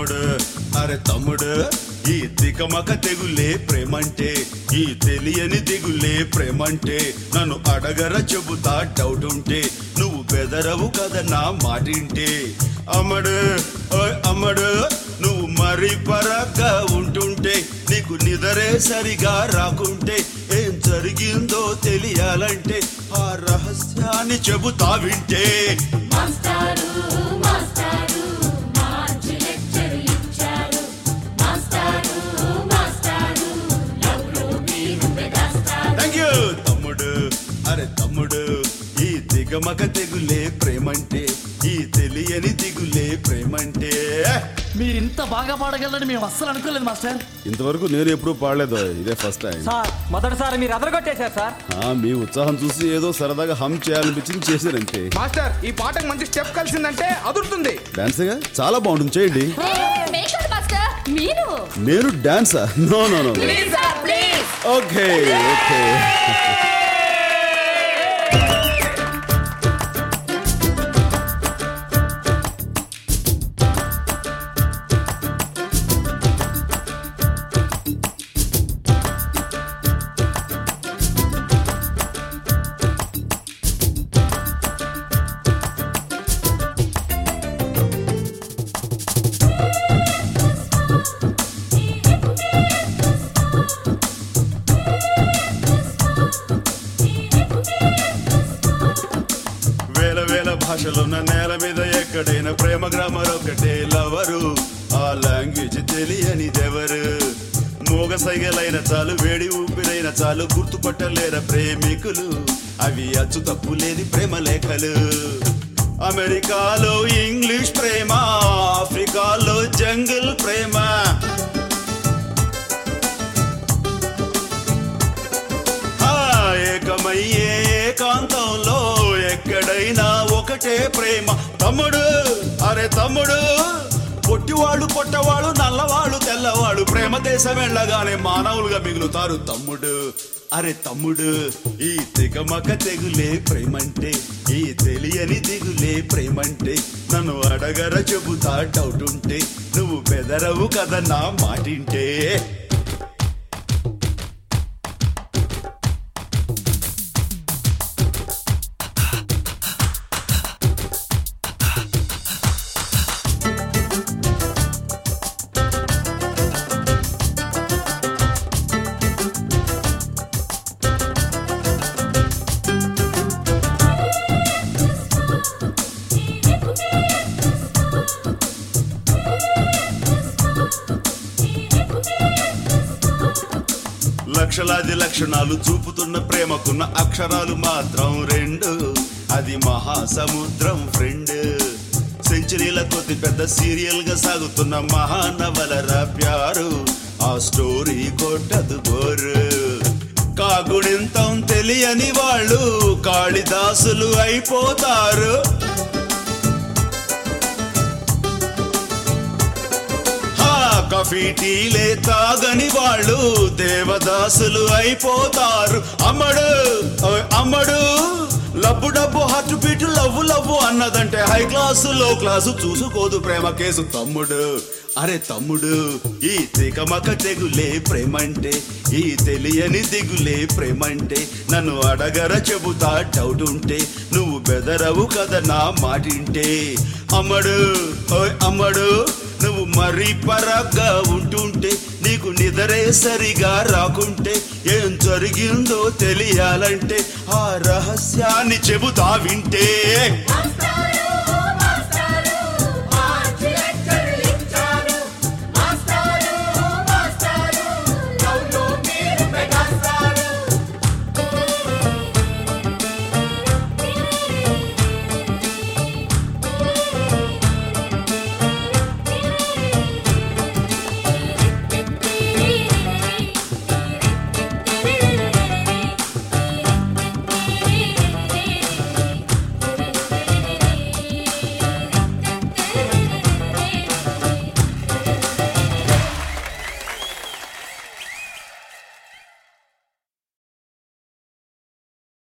తమ్ముడు అరే తమ్ముడు ఈ తికమక తెగులే ప్రేమంటే ఈ తెలియని దిగులే ప్రేమంటే నన్ను అడగర చెబుతా డౌట్ ఉంటే నువ్వు బెదరవు కదా నా మాటింటే అమ్మడు ఓయ్ అమ్మడు నువ్వు మరి పరగ్గా ఉంటుంటే నీకు నిదరే సరిగా రాకుంటే ఏం జరిగిందో తెలియాలంటే ఆ రహస్యాన్ని చెబుతా వింటే మాస్టారు మాస్టారు మార్చి లెక్చర్ ఇచ్చారు మాస్టారు మాస్టారు లవ్లో మీరు పెదాస్తారు థ్యాంక్ యూ తమ్ముడు అరే తమ్ముడు ఈ దిగమక తెగులే ప్రేమంటే ఈ తెలియని దిగులే ప్రేమంటే మీరు ఇంత బాగా పాడగలరని మేము అస్సలు అనుకోలేదు మాస్టర్ ఇంతవరకు నేను ఎప్పుడూ పాడలేదు ఇదే ఫస్ట్ టైం సార్ మొదటిసారి మీరు అదరగొట్టేశారు సార్ ఆ, మీ ఉత్సాహం చూసి ఏదో సరదాగా హమ్ చేయాలనిపించింది చేశారంటే మాస్టర్ ఈ పాటకు మంచి స్టెప్ కలిసిందంటే అదురుతుంది డాన్స్గా చాలా బాగుంటుంది చేయండి మేకర్ మాస్టర్ మీరు నేను డాన్సా no no no please sir please okay okay వేల వేల భాషలున్న నేల మీద ఎక్కడైనా ప్రేమ గ్రామర్ ఒకటే లవరు ఆ లాంగ్వేజ్ తెలియనిదెవరు మూగ సైగలైన చాలు వేడి ఊపిరైన చాలు గుర్తుపట్టలేర ప్రేమికులు అవి అచ్చు తప్పు లేని ప్రేమ లేఖలు అమెరికాలో ఇంగ్లీష్ ప్రేమ ఆఫ్రికాలో జంగిల్ ప్రేమ ఆ ఏకమయ్యే ఏకాంతంలో ఎక్కడైనా ఒకటే ప్రేమ తమ్ముడు అరే తమ్ముడు పొట్టివాళ్ళు పొట్టవాళ్ళు నల్లవాళ్ళు తెల్లవాళ్ళు ప్రేమ దేశం వెళ్ళగానే మానవులుగా మిగులుతారు తమ్ముడు అరే తమ్ముడు ఈ తికమక తెగులే ప్రేమంటే ఈ తెలియని దిగులే ప్రేమంటే నన్ను అడగర చెబుతా డౌట్ ఉంటే నువ్వు బెదరవు కదా నా మాటింటే లక్షలాది లక్షణాలు చూపుతున్న ప్రేమకున్న అక్షరాలు మాత్రం రెండు అది మహాసముద్రం ఫ్రెండ్ సెంచరీల కొద్ది పెద్ద సీరియల్ గా సాగుతున్న మహానవలర ప్యారు ఆ స్టోరీ కొట్టదు బోరు కాగుడింతం తెలియని వాళ్ళు కాళిదాసులు అయిపోతారు హా, కాఫీ టీలే తాగని వాళ్ళు దేవదాసులు అయిపోతారు అమ్మడు ఓయ్ అమ్మడు లబ్బు డబ్బు హట్టు పీటు లవ్వు లవ్వు అన్నదంటే హై క్లాసు లో క్లాసు చూసుకోదు ప్రేమ కేసు తమ్ముడు అరే తమ్ముడు ఈ తికమక తెగులే ప్రేమంటే ఈ తెలియని దిగులే ప్రేమంటే నన్ను అడగర చెబుతా డౌట్ ఉంటే నువ్వు బెదరవు కదా నా మాటింటే అమ్మడు ఓయ్ అమ్మడు నువ్వు మరీ పరగ్గా ఉంటుంటే నీకు నిదరే సరిగా రాకుంటే ఏం జరిగిందో తెలియాలంటే ఆ రహస్యాన్ని చెబుతా వింటే మాస్టారు